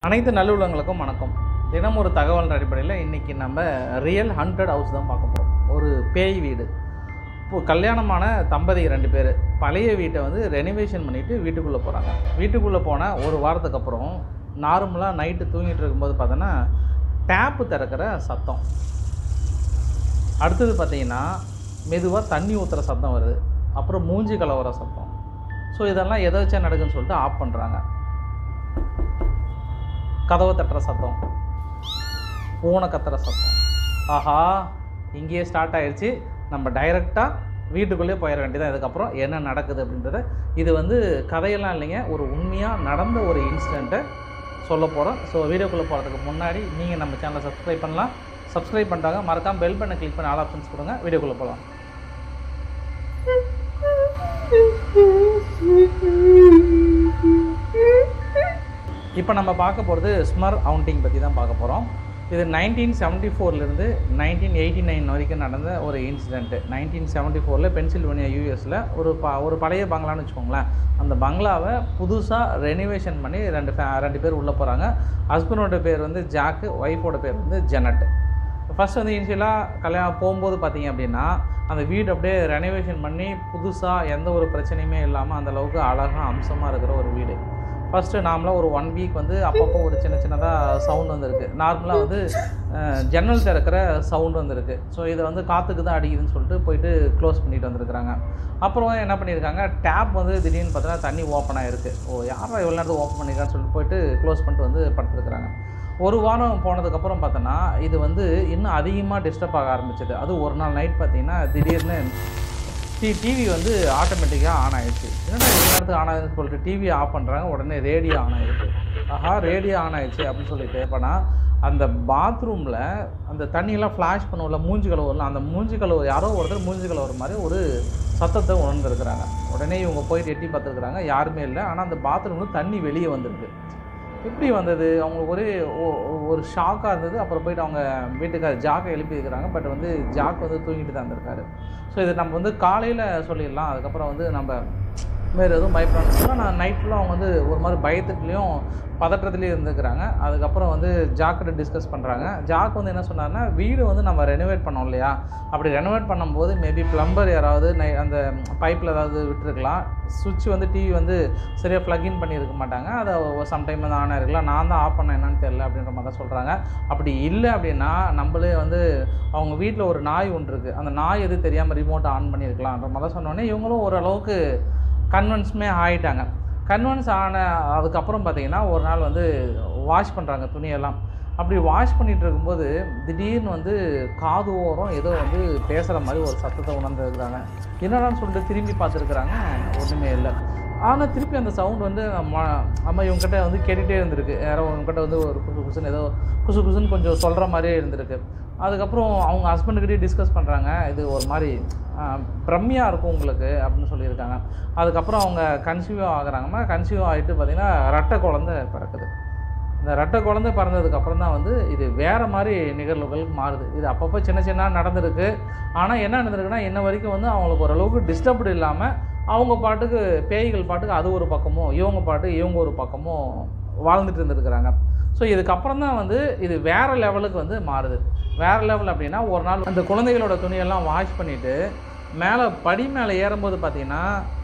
அனைத்து நல்லுள்ளங்களுக்கும் வணக்கம் தினம் ஒரு தகவல் அடிப்படையில் இன்றைக்கி நம்ம ரியல் ஹண்டட் ஹவுஸ் தான் பார்க்க போகிறோம் ஒரு பேய் வீடு இப்போ கல்யாணமான தம்பதி ரெண்டு பேர் பழைய வீட்டை வந்து ரெனிவேஷன் பண்ணிவிட்டு வீட்டுக்குள்ளே போகிறாங்க வீட்டுக்குள்ளே போன ஒரு வாரத்துக்கு அப்புறம் நார்மலாக நைட்டு தூங்கிட்டு இருக்கும்போது பார்த்தோன்னா டேப்பு திறக்கிற சத்தம் அடுத்தது பார்த்தீங்கன்னா மெதுவாக தண்ணி ஊற்றுற சத்தம் வருது அப்புறம் மூஞ்சி கலவர சத்தம் ஸோ இதெல்லாம் எதை வச்சா நடக்குன்னு சொல்லிட்டு ஆஃப் பண்ணுறாங்க கதவை தட்டுற சத்தம் பூனை கத்துற சத்தம் ஆஹா இங்கேயே ஸ்டார்ட் ஆயிடுச்சு நம்ம டைரெக்டாக வீட்டுக்குள்ளேயே போயிட வேண்டியதான் இதுக்கப்புறம் என்ன நடக்குது அப்படின்றத இது வந்து கதையெல்லாம் இல்லைங்க ஒரு உண்மையாக நடந்த ஒரு இன்சிடெண்ட்டை சொல்ல போகிறோம் ஸோ வீடியோக்குள்ளே போகிறதுக்கு முன்னாடி நீங்கள் நம்ம சேனலை சப்ஸ்கிரைப் பண்ணலாம் சப்ஸ்கிரைப் பண்ணிட்டாங்க மறக்காம பெல் பண்ண கிளிக் பண்ணி ஆல் ஆப்ஷன்ஸ் கொடுங்க வீடியோக்குள்ளே போகலாம் இப்போ நம்ம பார்க்க போகிறது ஸ்மர் அவுண்டிங் பற்றி தான் பார்க்க போகிறோம் இது நைன்டீன் செவன்ட்டி ஃபோர்லேருந்து நைன்டீன் எயிட்டி நைன் வரைக்கும் நடந்த ஒரு இன்சிடெண்ட்டு நைன்டீன் செவன்ட்டி ஃபோரில் பென்சில்வேனியா யூஎஸில் ஒரு ப ஒரு பழைய பங்களான்னு வச்சுக்கோங்களேன் அந்த பங்களாவை புதுசாக ரெனிவேஷன் பண்ணி ரெண்டு ஃபே ரெண்டு பேர் உள்ளே போகிறாங்க ஹஸ்பண்டோட பேர் வந்து ஜாக்கு ஒய்ஃபோட பேர் வந்து ஜெனட் ஃபஸ்ட் வந்து இனிஷியலாக கல்யாணம் போகும்போது பார்த்தீங்க அப்படின்னா அந்த வீடு அப்படியே ரெனோவேஷன் பண்ணி புதுசாக எந்த ஒரு பிரச்சனையுமே இல்லாமல் அந்த அளவுக்கு அழகாக அம்சமாக இருக்கிற ஒரு வீடு ஃபஸ்ட்டு நார்மலாக ஒரு ஒன் வீக் வந்து அப்பப்போ ஒரு சின்ன சின்னதாக சவுண்ட் வந்திருக்கு நார்மலாக வந்து அஹ், ஜன்னல் திறக்கிற சவுண்ட் வந்திருக்கு ஸோ இதை வந்து காற்றுக்கு தான் அடிக்குதுன்னு சொல்லிட்டு போயிட்டு க்ளோஸ் பண்ணிட்டு வந்திருக்கிறாங்க அப்புறம் என்ன பண்ணியிருக்காங்க டேப் வந்து திடீர்னு பார்த்தீங்கன்னா தண்ணி ஓப்பன் ஆகிருக்கு ஓ யாரா எவ்வளோ நேரத்துக்கு ஓப்பன் பண்ணியிருக்கான்னு சொல்லிட்டு போயிட்டு க்ளோஸ் பண்ணிட்டு வந்து படுத்துருக்குறாங்க ஒரு வாரம் போனதுக்கப்புறம் பார்த்தோன்னா இது வந்து இன்னும் அதிகமாக டிஸ்டர்ப் ஆக ஆரம்பிச்சது அது ஒரு நாள் நைட் பார்த்தீங்கன்னா திடீர்னு டி டிவி வந்து ஆட்டோமேட்டிக்காக ஆன் ஆயிடுச்சு என்னடா இந்த நேரத்துக்கு ஆன் ஆகுதுன்னு சொல்லிட்டு டிவி ஆஃப் பண்ணுறாங்க உடனே ரேடியோ ஆன் ஆயிடுச்சு ஆஹா ரேடியோ ஆன் ஆயிடுச்சு அப்படின்னு சொல்லிட்டு எப்போனா அந்த பாத்ரூமில் அந்த தண்ணியெல்லாம் ஃப்ளாஷ் பண்ணுவோம்ல மூஞ்சி கழுவுல அந்த மூஞ்சி கழுவு யாரோ ஒருத்தர் மூஞ்சி கழுவுற மாதிரி ஒரு சத்தத்தை உணர்ந்துருக்குறாங்க உடனே இவங்க போயிட்டு எட்டி பார்த்துருக்குறாங்க யாருமே இல்லை ஆனால் அந்த பாத்ரூமில் தண்ணி வெளியே வந்திருக்கு எப்படி வந்தது அவங்களுக்கு ஒரே ஒ- ஒரு ஷாக்காக இருந்தது அப்புறம் போயிட்டு அவங்க வீட்டுக்கார ஜாக்கை எழுப்பி இருக்கிறாங்க பட் வந்து ஜாக் வந்து தூங்கிட்டு தான் இருந்திருக்காரு ஸோ இது நம்ம வந்து காலையில் சொல்லிடலாம் அதுக்கப்புறம் வந்து நம்ம வேறு எதுவும் பயப்படாமல் நான் நைட்டில் அவங்க வந்து ஒரு மாதிரி பயத்துலேயும் பதற்றத்துலேயும் இருந்துக்கிறாங்க அதுக்கப்புறம் வந்து ஜாக்கிட்ட டிஸ்கஸ் பண்ணுறாங்க ஜாக் வந்து என்ன சொன்னார்னா வீடு வந்து நம்ம ரெனோவேட் பண்ணோம் இல்லையா அப்படி ரெனோவேட் பண்ணும்போது மேபி பிளம்பர் யாராவது நை அந்த பைப்பில் ஏதாவது விட்டுருக்கலாம் சுவிட்ச் வந்து டிவி வந்து சரியாக ப்ளக்இன் பண்ணியிருக்க மாட்டாங்க அதை சம்டைம் வந்து ஆன் ஆயிருக்கலாம் நான் தான் ஆஃப் பண்ண என்னன்னு தெரியல அப்படின்ற மாதிரி தான் சொல்கிறாங்க அப்படி இல்லை அப்படின்னா நம்மளே வந்து அவங்க வீட்டில் ஒரு நாய் ஒன்று இருக்குது அந்த நாய் எது தெரியாமல் ரிமோட்டை ஆன் பண்ணியிருக்கலாம்ன்ற மாதிரி தான் சொன்னோடனே இவங்களும் ஓரளவுக்கு கன்வென்ஸுமே ஆகிட்டாங்க கன்வென்ஸ் ஆன அதுக்கப்புறம் பார்த்தீங்கன்னா ஒரு நாள் வந்து வாஷ் பண்ணுறாங்க துணியெல்லாம் அப்படி வாஷ் பண்ணிட்டு இருக்கும்போது திடீர்னு வந்து காது ஓரம் ஏதோ வந்து பேசுகிற மாதிரி ஒரு சத்தத்தை உணர்ந்துருக்குறாங்க என்னடான்னு சொல்லிட்டு திரும்பி பார்த்துருக்குறாங்க ஒன்றுமே இல்லை ஆனால் திருப்பி அந்த சவுண்ட் வந்து அம்மா அம்மா இவங்ககிட்ட வந்து கேட்டுகிட்டே இருந்திருக்கு யாரோ இவங்ககிட்ட வந்து ஒரு குசு குசுன்னு ஏதோ குசு குசுன்னு கொஞ்சம் சொல்கிற மாதிரியே இருந்திருக்கு அதுக்கப்புறம் அவங்க ஹஸ்பண்டுக்கிட்டே டிஸ்கஸ் பண்ணுறாங்க இது ஒரு மாதிரி பிரம்மியாக இருக்கும் உங்களுக்கு அப்படின்னு சொல்லியிருக்காங்க அதுக்கப்புறம் அவங்க கன்சீவ் ஆகுறாங்கன்னா கன்சீவ் ஆகிட்டு பார்த்திங்கன்னா ரெட்டை குழந்தை பிறக்குது இந்த ரெட்டை குழந்தை பிறந்ததுக்கு அப்புறம் தான் வந்து இது வேறு மாதிரி நிகழ்வுகள் மாறுது இது அப்பப்போ சின்ன சின்ன நடந்திருக்கு ஆனால் என்ன நடந்திருக்குன்னா இன்ன வரைக்கும் வந்து அவங்களுக்கு ஓரளவுக்கு டிஸ்டர்ப்டு இல்லாமல் அவங்க பாட்டுக்கு பேய்கள் பாட்டுக்கு அது ஒரு பக்கமும் இவங்க பாட்டுக்கு இவங்க ஒரு பக்கமும் வாழ்ந்துட்டு இருந்திருக்கிறாங்க ஸோ இதுக்கப்புறம் தான் வந்து இது வேறு லெவலுக்கு வந்து மாறுது வேறு லெவல் அப்படின்னா ஒரு நாள் அந்த குழந்தைகளோட துணியெல்லாம் வாஷ் பண்ணிவிட்டு மேலே படி மேலே ஏறும்போது பார்த்தீங்கன்னா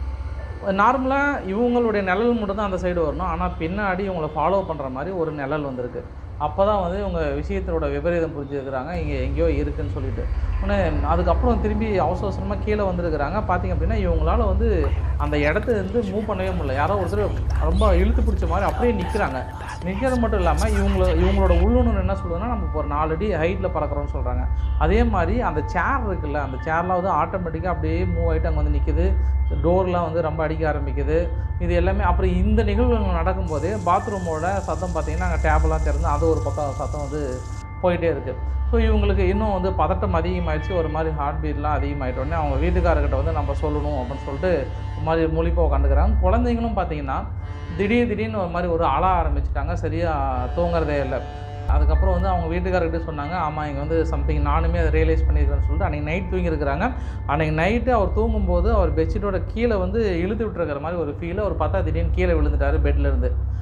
நார்மலாக இவங்களுடைய நிழல் மட்டும் தான் அந்த சைடு வரணும் ஆனால் பின்னாடி இவங்களை ஃபாலோ பண்ணுற மாதிரி ஒரு நிழல் வந்திருக்கு அப்போ தான் வந்து இவங்க விஷயத்தோட விபரீதம் புரிஞ்சுருக்கிறாங்க இங்கே எங்கேயோ இருக்குன்னு சொல்லிட்டு உடனே அதுக்கப்புறம் திரும்பி அவசர அவசரமாக கீழே வந்திருக்கிறாங்க பார்த்தீங்க அப்படின்னா இவங்களால வந்து அந்த இடத்த வந்து மூவ் பண்ணவே முடியல யாரோ ஒருத்தர் ரொம்ப இழுத்து பிடிச்ச மாதிரி அப்படியே நிற்கிறாங்க நிற்கிறது மட்டும் இல்லாமல் இவங்கள இவங்களோட உள்ளுணர்வு என்ன சொல்லுதுன்னா நம்ம இப்போ ஒரு நாலு அடி ஹைட்டில் பறக்கிறோம்னு சொல்கிறாங்க அதே மாதிரி அந்த சேர் இருக்குல்ல அந்த சேர்லாம் வந்து ஆட்டோமேட்டிக்காக அப்படியே மூவ் ஆகிட்டு அங்கே வந்து நிற்குது டோர்லாம் வந்து ரொம்ப அடிக்க ஆரம்பிக்குது இது எல்லாமே அப்புறம் இந்த நிகழ்வுகள் நடக்கும்போது பாத்ரூமோட சத்தம் பார்த்தீங்கன்னா அங்கே டேப்லாம் திறந்து அது ஒரு பக்கம் சத்தம் வந்து போயிட்டே இருக்குது ஸோ இவங்களுக்கு இன்னும் வந்து பதட்டம் அதிகமாகிடுச்சு ஒரு மாதிரி ஹார்ட் பீட்லாம் அதிகமாகிட்ட உடனே அவங்க வீட்டுக்காரர்கிட்ட வந்து நம்ம சொல்லணும் அப்படின்னு சொல்லிட்டு ஒரு மாதிரி முழிப்பாக உட்காந்துக்கிறாங்க குழந்தைங்களும் பார்த்தீங்கன்னா திடீர் திடீர்னு ஒரு மாதிரி ஒரு அழ ஆரம்பிச்சிட்டாங்க சரியாக தூங்குறதே இல்லை அதுக்கப்புறம் வந்து அவங்க வீட்டுக்காரர்கிட்ட சொன்னாங்க ஆமாம் இங்கே வந்து சம்திங் நானுமே அதை ரியலைஸ் பண்ணியிருக்கேன்னு சொல்லிட்டு அன்றைக்கி நைட் தூங்கியிருக்கிறாங்க அன்றைக்கி நைட்டு அவர் தூங்கும்போது அவர் பெட்ஷீட்டோட கீழே வந்து இழுத்து விட்டுருக்கிற மாதிரி ஒரு ஃபீல் அவர் பார்த்தா திடீர்னு கீழே விழுந்துட்டாரு பெட்ல இருந்து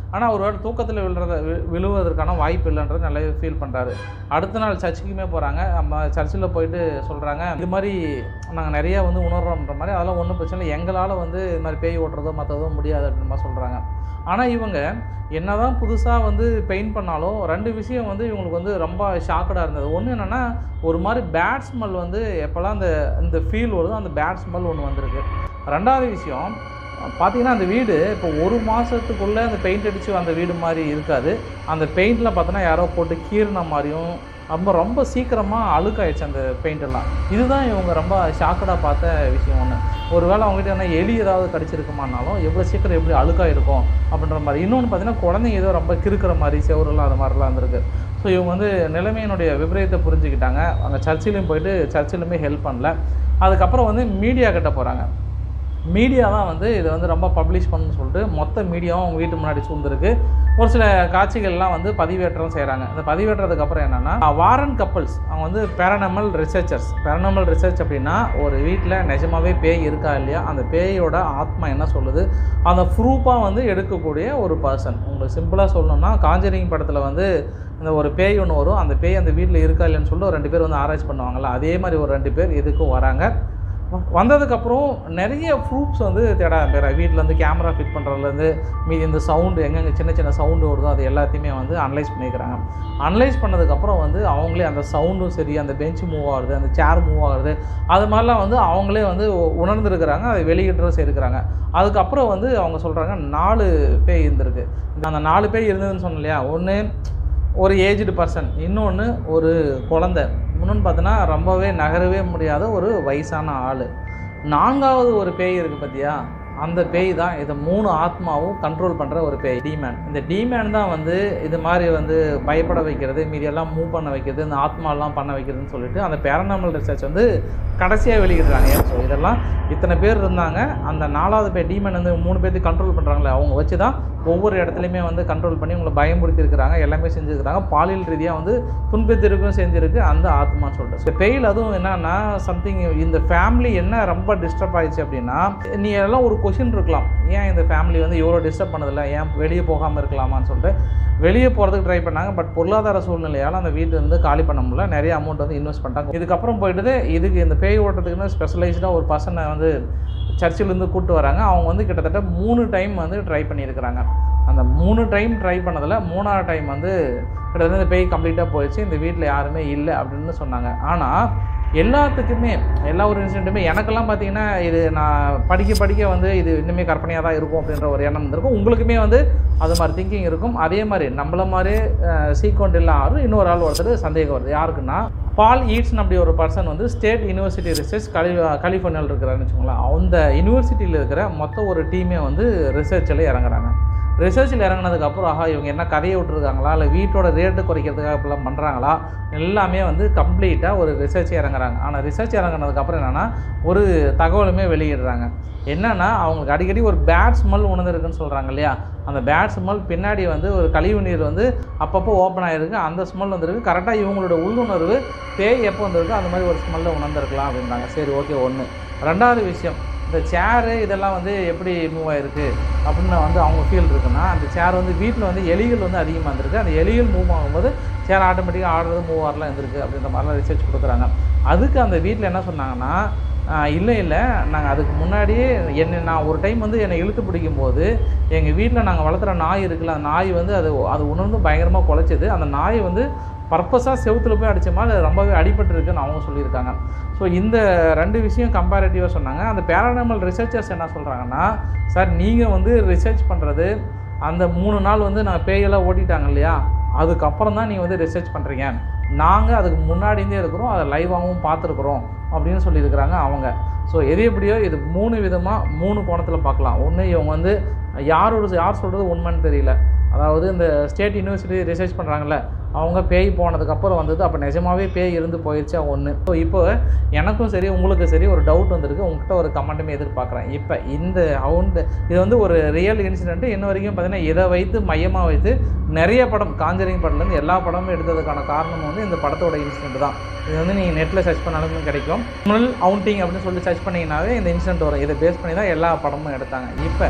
ஆனால் ஒரு வேளை தூக்கத்தில் விழுறத வி- விழுவதற்கான வாய்ப்பு இல்லைன்றது நல்லாவே ஃபீல் பண்ணுறாரு அடுத்த நாள் சர்ச்சுக்குமே போகிறாங்க நம்ம சர்ச்சில் போயிட்டு சொல்கிறாங்க இது மாதிரி நாங்கள் நிறைய வந்து உணர்றோம்ன்ற மாதிரி அதெல்லாம் ஒன்றும் பிரச்சனை இல்லை எங்களால் வந்து இது மாதிரி பேய் ஓட்டுறதோ மற்றதோ முடியாது அப்படின்னு மாதிரி சொல்கிறாங்க ஆனால் இவங்க என்னதான் புதுசாக வந்து பெயிண்ட் பண்ணாலும் ரெண்டு விஷயம் வந்து இவங்களுக்கு வந்து ரொம்ப ஷாக்கடாக இருந்தது ஒன்று என்னென்னா ஒரு மாதிரி பேட் ஸ்மெல் வந்து எப்போல்லாம் அந்த இந்த ஃபீல் வருதோ அந்த பேட் ஸ்மெல் ஒன்று வந்திருக்கு ரெண்டாவது விஷயம் பார்த்தீங்கன்னா அந்த வீடு இப்போ ஒரு மாதத்துக்குள்ளே அந்த பெயிண்ட் அடித்து அந்த வீடு மாதிரி இருக்காது அந்த பெயிண்டில் பார்த்தோன்னா யாரோ போட்டு கீறின மாதிரியும் ரொம்ப ரொம்ப சீக்கிரமாக அழுக்காயிடுச்சு அந்த பெயிண்ட் எல்லாம் இதுதான் இவங்க ரொம்ப ஷாக்கடாக பார்த்த விஷயம் ஒன்று ஒருவேளை அவங்ககிட்ட என்ன எலி ஏதாவது கடிச்சிருக்குமானாலும் எவ்வளோ சீக்கிரம் எப்படி அழுக்காயிருக்கும் அப்படின்ற மாதிரி இன்னொன்று பார்த்தீங்கன்னா குழந்தைங்க ஏதோ ரொம்ப கிறுக்கிற மாதிரி செவரெல்லாம் அது மாதிரிலாம் இருந்திருக்கு ஸோ இவங்க வந்து நிலைமையினுடைய விபரீதத்தை புரிஞ்சுக்கிட்டாங்க அங்கே சர்ச்சிலையும் போயிட்டு சர்ச்சிலுமே ஹெல்ப் பண்ணல அதுக்கப்புறம் வந்து மீடியா கிட்ட போகிறாங்க மீடியா தான் வந்து இதை வந்து ரொம்ப பப்ளிஷ் பண்ணணும்னு சொல்லிட்டு மொத்த மீடியாவும் அவங்க வீட்டு முன்னாடி சூழ்ந்திருக்கு ஒரு சில காட்சிகள்லாம் வந்து பதிவேற்றம் செய்கிறாங்க இந்த பதிவேற்றதுக்கு அப்புறம் என்னென்னா வாரன் கப்பல்ஸ் அவங்க வந்து பேரனமல் ரிசர்ச்சர்ஸ் பேரனமல் ரிசர்ச் அப்படின்னா ஒரு வீட்டில் நிஜமாவே பேய் இருக்கா இல்லையா அந்த பேயோட ஆத்மா என்ன சொல்லுது அந்த ப்ரூஃபாக வந்து எடுக்கக்கூடிய ஒரு பர்சன் உங்களுக்கு சிம்பிளாக சொல்லணும்னா காஞ்சரிங் படத்தில் வந்து இந்த ஒரு பேய் ஒன்று வரும் அந்த பேய் அந்த வீட்டில் இருக்கா இல்லைன்னு சொல்லிட்டு ஒரு ரெண்டு பேர் வந்து ஆராய்ச்சி பண்ணுவாங்கல்ல அதே மாதிரி ஒரு ரெண்டு பேர் இதுக்கும் வராங்க வந்ததுக்கப்புறம் நிறைய ப்ரூஃப்ஸ் வந்து தேட ஆரம்பிக்கிறாங்க வீட்டில் வந்து கேமரா ஃபிட் பண்ணுறதுலேருந்து மீதி இந்த சவுண்டு எங்கெங்கே சின்ன சின்ன சவுண்டு வருதோ அது எல்லாத்தையுமே வந்து அனலைஸ் பண்ணிக்கிறாங்க அனலைஸ் பண்ணதுக்கப்புறம் வந்து அவங்களே அந்த சவுண்டும் சரி அந்த பெஞ்ச் மூவ் ஆகுறது அந்த சேர் மூவ் ஆகுறது அது மாதிரிலாம் வந்து அவங்களே வந்து உ- உணர்ந்திருக்கிறாங்க அதை வெளியிட்டு சேர்க்குறாங்க அதுக்கப்புறம் வந்து அவங்க சொல்கிறாங்க நாலு பேய் இருந்திருக்கு அந்த நாலு பேய் இருந்ததுன்னு சொன்னேன் இல்லையா ஒன்று ஒரு ஏஜ்டு பர்சன் இன்னொன்று ஒரு குழந்தை இன்னொன்று பார்த்தோன்னா ரொம்பவே நகரவே முடியாத ஒரு வயசான ஆள் நான்காவது ஒரு பேய் இருக்குது பார்த்தியா அந்த பேய் தான் இதை மூணு ஆத்மாவும் கண்ட்ரோல் பண்ணுற ஒரு பேய் டீமேன் இந்த டீமேன் தான் வந்து இது மாதிரி வந்து பயப்பட வைக்கிறது மீதியெல்லாம் மூவ் பண்ண வைக்கிறது இந்த ஆத்மாலாம் பண்ண வைக்கிறதுன்னு சொல்லிட்டு அந்த பேரனாமல் ரிசர்ச் வந்து கடைசியாக வெளியிடுறாங்க ஸோ இதெல்லாம் இத்தனை பேர் இருந்தாங்க அந்த நாலாவது பேர் டீமன் வந்து மூணு பேர்த்து கண்ட்ரோல் பண்ணுறாங்களே அவங்க வச்சு தான் ஒவ்வொரு இடத்துலையுமே வந்து கண்ட்ரோல் பண்ணி உங்களை பயமுறுத்தி இருக்கிறாங்க எல்லாமே செஞ்சுருக்கிறாங்க பாலியல் ரீதியாக வந்து துன்பத்திற்கும் செஞ்சுருக்கு அந்த ஆத்மான்னு சொல்லிட்டு ஸோ பெயில் அதுவும் என்னன்னா சம்திங் இந்த ஃபேமிலி என்ன ரொம்ப டிஸ்டர்ப் ஆயிடுச்சு அப்படின்னா நீ எல்லாம் ஒரு கொஷின் இருக்கலாம் ஏன் இந்த ஃபேமிலி வந்து இவ்வளோ டிஸ்டர்ப் பண்ணதில்ல ஏன் வெளியே போகாமல் இருக்கலாமான்னு சொல்லிட்டு வெளியே போகிறதுக்கு ட்ரை பண்ணாங்க பட் பொருளாதார சூழ்நிலையால் அந்த வீட்டு வந்து காலி பண்ண முடியல நிறைய அமௌண்ட் வந்து இன்வெஸ்ட் பண்ணிட்டாங்க இதுக்கப்புறம் போயிட்டு இதுக்கு இந்த பேய் ஓட்டுறதுக்குன்னு ஸ்பெஷலைஸ்டாக ஒரு பர்சனை வந்து சர்ச்சிலேருந்து கூப்பிட்டு வராங்க அவங்க வந்து கிட்டத்தட்ட மூணு டைம் வந்து ட்ரை பண்ணியிருக்கிறாங்க அந்த மூணு டைம் ட்ரை பண்ணதில் மூணாவது டைம் வந்து கிட்டத்தட்ட இந்த பேய் கம்ப்ளீட்டாக போயிடுச்சு இந்த வீட்டில் யாருமே இல்லை அப்படின்னு சொன்னாங்க ஆனால் எல்லாத்துக்குமே எல்லா ஒரு இன்சிடென்ட்டுமே எனக்கெல்லாம் பார்த்தீங்கன்னா இது நான் படிக்க படிக்க வந்து இது இன்னுமே கற்பனையாக தான் இருக்கும் அப்படின்ற ஒரு எண்ணம் இருந்திருக்கும் உங்களுக்குமே வந்து அது மாதிரி திங்கிங் இருக்கும் அதே மாதிரி நம்மள மாதிரி சீக்வெண்ட் இல்லாமல் இன்னொரு ஆள் ஒருத்தர் சந்தேகம் வருது யாருக்குன்னா பால் ஈட்ஸ்னு அப்படி ஒரு பர்சன் வந்து ஸ்டேட் யூனிவர்சிட்டி ரிசர்ச் கலி கலிஃபோர்னியாவில் இருக்கிறாருன்னு வச்சுக்கோங்களேன் அந்த யூனிவர்சிட்டியில் இருக்கிற மொத்த ஒரு டீமே வந்து ரிசர்ச்சில் இறங்குறாங்க ரிசர்ச்சில் இறங்குனதுக்கப்புறம் ஆஹா இவங்க என்ன கதையை விட்டுருக்காங்களா இல்லை வீட்டோட ரேட்டு குறைக்கிறதுக்காக இப்படிலாம் பண்ணுறாங்களா எல்லாமே வந்து கம்ப்ளீட்டாக ஒரு ரிசர்ச் இறங்குறாங்க ஆனால் ரிசர்ச் இறங்குனதுக்கப்புறம் என்னென்னா ஒரு தகவலுமே வெளியிடுறாங்க என்னென்னா அவங்களுக்கு அடிக்கடி ஒரு பேட் ஸ்மெல் உணர்ந்துருக்குன்னு சொல்கிறாங்க இல்லையா அந்த பேட் ஸ்மெல் பின்னாடி வந்து ஒரு கழிவு நீர் வந்து அப்பப்போ ஓப்பன் ஆகிருக்கு அந்த ஸ்மெல் வந்திருக்கு கரெக்டாக இவங்களோட உள்ளுணர்வு பேய் எப்போ வந்திருக்கோ அந்த மாதிரி ஒரு ஸ்மெல்லை உணர்ந்திருக்கலாம் அப்படின்றாங்க சரி ஓகே ஒன்று ரெண்டாவது விஷயம் இந்த சேரு இதெல்லாம் வந்து எப்படி மூவ் ஆயிருக்கு அப்படின்னு வந்து அவங்க ஃபீல் இருக்குன்னா அந்த சேர் வந்து வீட்டில் வந்து எலிகள் வந்து அதிகமாக இருந்திருக்கு அந்த எலிகள் மூவ் ஆகும்போது சேர் ஆட்டோமேட்டிக்காக ஆடுறது மூவ் ஆகலாம் இருந்திருக்கு அப்படின்ற மாதிரிலாம் ரிசர்ச் கொடுக்குறாங்க அதுக்கு அந்த வீட்டில் என்ன சொன்னாங்கன்னா ஆஹ் இல்லை இல்லை நாங்கள் அதுக்கு முன்னாடியே என்னை நான் ஒரு டைம் வந்து என்னை இழுத்து பிடிக்கும் போது எங்கள் வீட்டில் நாங்கள் வளர்த்துற நாய் இருக்குல்ல அந்த நாய் வந்து அது அது உணர்ந்து பயங்கரமாக குலைச்சது அந்த நாய் வந்து பர்பஸாக செவுத்துல போய் அடிச்ச மாதிரி அது ரொம்பவே அடிபட்டிருக்குன்னு அவங்க சொல்லியிருக்காங்க ஸோ இந்த ரெண்டு விஷயம் கம்பேரிட்டிவாக சொன்னாங்க அந்த பேரானமல் ரிசர்ச்சர்ஸ் என்ன சொல்கிறாங்கன்னா சார் நீங்கள் வந்து ரிசர்ச் பண்ணுறது அந்த மூணு நாள் வந்து நான் பேயெல்லாம் ஓட்டிட்டாங்க இல்லையா அதுக்கப்புறம் தான் நீங்கள் வந்து ரிசர்ச் பண்ணுறீங்க நாங்கள் அதுக்கு முன்னாடிந்தே இருக்கிறோம் அதை லைவாகவும் பார்த்துருக்குறோம் அப்படின்னு சொல்லியிருக்கிறாங்க அவங்க ஸோ எது எப்படியோ இது மூணு விதமாக மூணு கோணத்தில் பார்க்கலாம் ஒன்று இவங்க வந்து யாரோட யார் சொல்கிறது உண்மைன்னு தெரியல அதாவது இந்த ஸ்டேட் யூனிவர்சிட்டி ரிசர்ச் பண்ணுறாங்கல்ல அவங்க பேய் போனதுக்கப்புறம் வந்தது அப்போ நிஜமாவே பேய் இருந்து போயிடுச்சா ஒன்று ஸோ இப்போ எனக்கும் சரி உங்களுக்கும் சரி ஒரு டவுட் வந்திருக்கு உங்ககிட்ட ஒரு கமெண்ட்டுமே எதிர்பார்க்குறேன் இப்போ இந்த அவுண்ட் இது வந்து ஒரு ரியல் இன்சிடென்ட்டு இன்ன வரைக்கும் பார்த்தீங்கன்னா இதை வைத்து மையமாக வைத்து நிறைய படம் காஞ்சரிங் படத்துலேருந்து எல்லா படமும் எடுத்ததுக்கான காரணம் வந்து இந்த படத்தோட இன்சிடென்ட் தான் இது வந்து நீங்கள் நெட்டில் சர்ச் பண்ணாலும் கிடைக்கும் தமிழ் அவுண்டிங் அப்படின்னு சொல்லி சர்ச் பண்ணிங்கனாவே இந்த இன்சிடென்ட் வரும் இதை பேஸ் பண்ணி தான் எல்லா படமும் எடுத்தாங்க இப்போ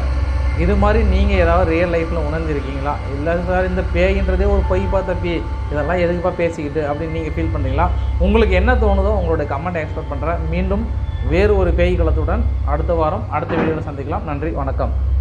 இது மாதிரி நீங்கள் ஏதாவது ரியல் லைஃப்பில் உணர்ந்திருக்கீங்களா இல்லை சார் இந்த பேயின்றதே ஒரு பொய்ப்பா தப்பி இதெல்லாம் எதுக்குப்பா பேசிக்கிட்டு அப்படின்னு நீங்கள் ஃபீல் பண்ணுறீங்களா உங்களுக்கு என்ன தோணுதோ உங்களோட கமெண்ட் எக்ஸ்பெக்ட் பண்ணுறேன் மீண்டும் வேறு ஒரு பேய் களத்துடன் அடுத்த வாரம் அடுத்த வீடியோவில் சந்திக்கலாம் நன்றி வணக்கம்